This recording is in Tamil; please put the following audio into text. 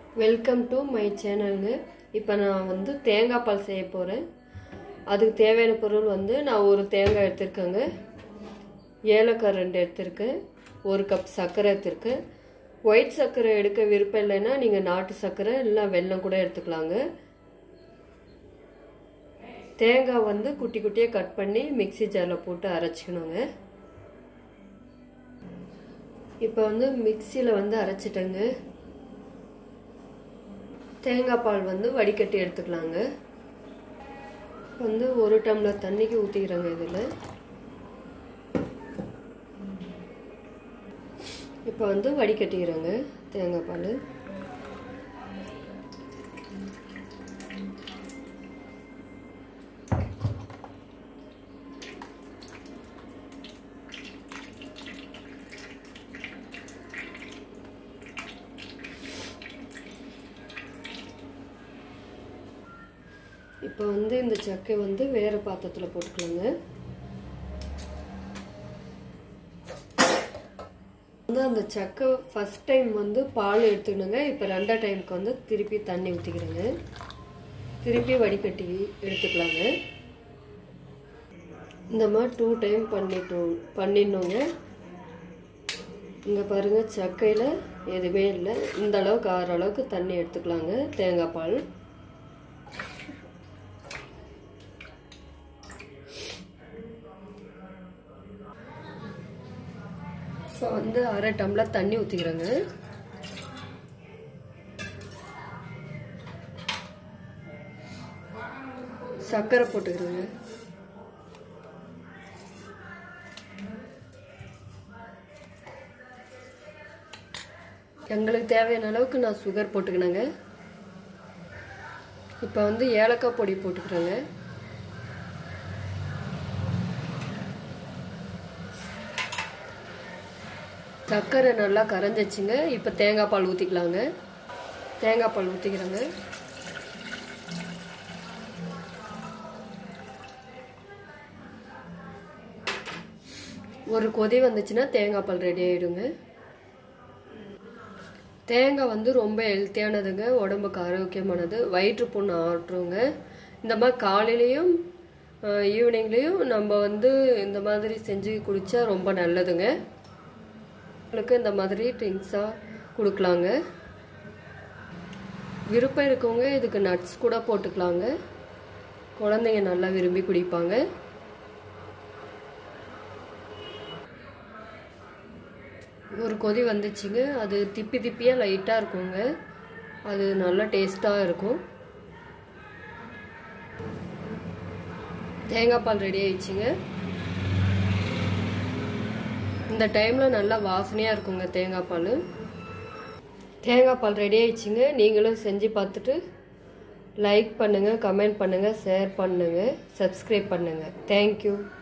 வெல்கம் டு மை சேனலுங்க இப்போ நான் வந்து தேங்காய் பால் செய்ய போகிறேன் அதுக்கு தேவையான பொருள் வந்து நான் ஒரு தேங்காய் எடுத்திருக்கேங்க ஏலக்காய் ரெண்டு எடுத்திருக்கேன் ஒரு கப் சர்க்கரை எடுத்திருக்கேன் ஒயிட் சர்க்கரை எடுக்க விருப்பம் இல்லைன்னா நீங்கள் நாட்டு சர்க்கரை இல்லை வெல்லம் கூட எடுத்துக்கலாங்க தேங்காய் வந்து குட்டி குட்டியாக கட் பண்ணி மிக்சி ஜாரில் போட்டு அரைச்சிக்கணுங்க இப்போ வந்து மிக்சியில் வந்து அரைச்சிட்டேங்க தேங்காய் பால் வந்து வடிகட்டி எடுத்துக்கலாங்க வந்து ஒரு டம்ளர் தண்ணிக்கு ஊற்றிக்கிறேங்க இதில் இப்போ வந்து வடிகட்டிக்கிறேங்க தேங்காய் பால் இப்போ வந்து இந்த சக்கை வந்து வேறு பாத்திரத்தில் போட்டுக்கலாங்க வந்து அந்த சக்கை ஃபஸ்ட் டைம் வந்து பால் எடுத்துக்கணுங்க இப்போ ரெண்டாம் டைமுக்கு வந்து திருப்பி தண்ணி ஊற்றிக்கிறேங்க திருப்பி வடிகட்டி எடுத்துக்கலாங்க இந்த மாதிரி டூ டைம் பண்ணிட்டோம் பண்ணிடணுங்க இங்கே பாருங்கள் சக்கையில் எதுவுமே இல்லை இந்த அளவுக்கு ஆறு அளவுக்கு தண்ணி எடுத்துக்கலாங்க தேங்காய் பால் இப்போ வந்து அரை டம்ளர் தண்ணி ஊற்றிக்கிறேங்க சர்க்கரை போட்டுக்கிறேங்க எங்களுக்கு தேவையான அளவுக்கு நான் சுகர் போட்டுக்கினேங்க இப்போ வந்து ஏலக்காய் பொடி போட்டுக்கிறேங்க சர்க்கரை நல்லா கரைஞ்சிச்சுங்க இப்போ தேங்காய் பால் ஊற்றிக்கலாங்க தேங்காய் பால் ஊற்றிக்கிறேங்க ஒரு கொதி வந்துச்சுன்னா தேங்காய் பால் ரெடி ஆகிடுங்க தேங்காய் வந்து ரொம்ப ஹெல்த்தியானதுங்க உடம்புக்கு ஆரோக்கியமானது வயிற்று புண்ணு ஆற்றுங்க இந்த மாதிரி காலையிலையும் ஈவினிங்லேயும் நம்ம வந்து இந்த மாதிரி செஞ்சு குடித்தா ரொம்ப நல்லதுங்க உங்களுக்கு இந்த மாதிரி ட்ரிங்க்ஸாக கொடுக்கலாங்க விருப்பம் இருக்கவங்க இதுக்கு நட்ஸ் கூட போட்டுக்கலாங்க குழந்தைங்க நல்லா விரும்பி குடிப்பாங்க ஒரு கொதி வந்துச்சுங்க அது திப்பி திப்பியாக லைட்டாக இருக்குங்க அது நல்லா டேஸ்ட்டாக இருக்கும் தேங்காய் பால் ரெடி ஆயிடுச்சுங்க இந்த டைமில் நல்லா வாசனையாக இருக்குங்க தேங்காய் பால் தேங்காய் பால் ரெடி ஆயிடுச்சுங்க நீங்களும் செஞ்சு பார்த்துட்டு லைக் பண்ணுங்கள் கமெண்ட் பண்ணுங்கள் ஷேர் பண்ணுங்கள் சப்ஸ்கிரைப் பண்ணுங்கள் தேங்க்யூ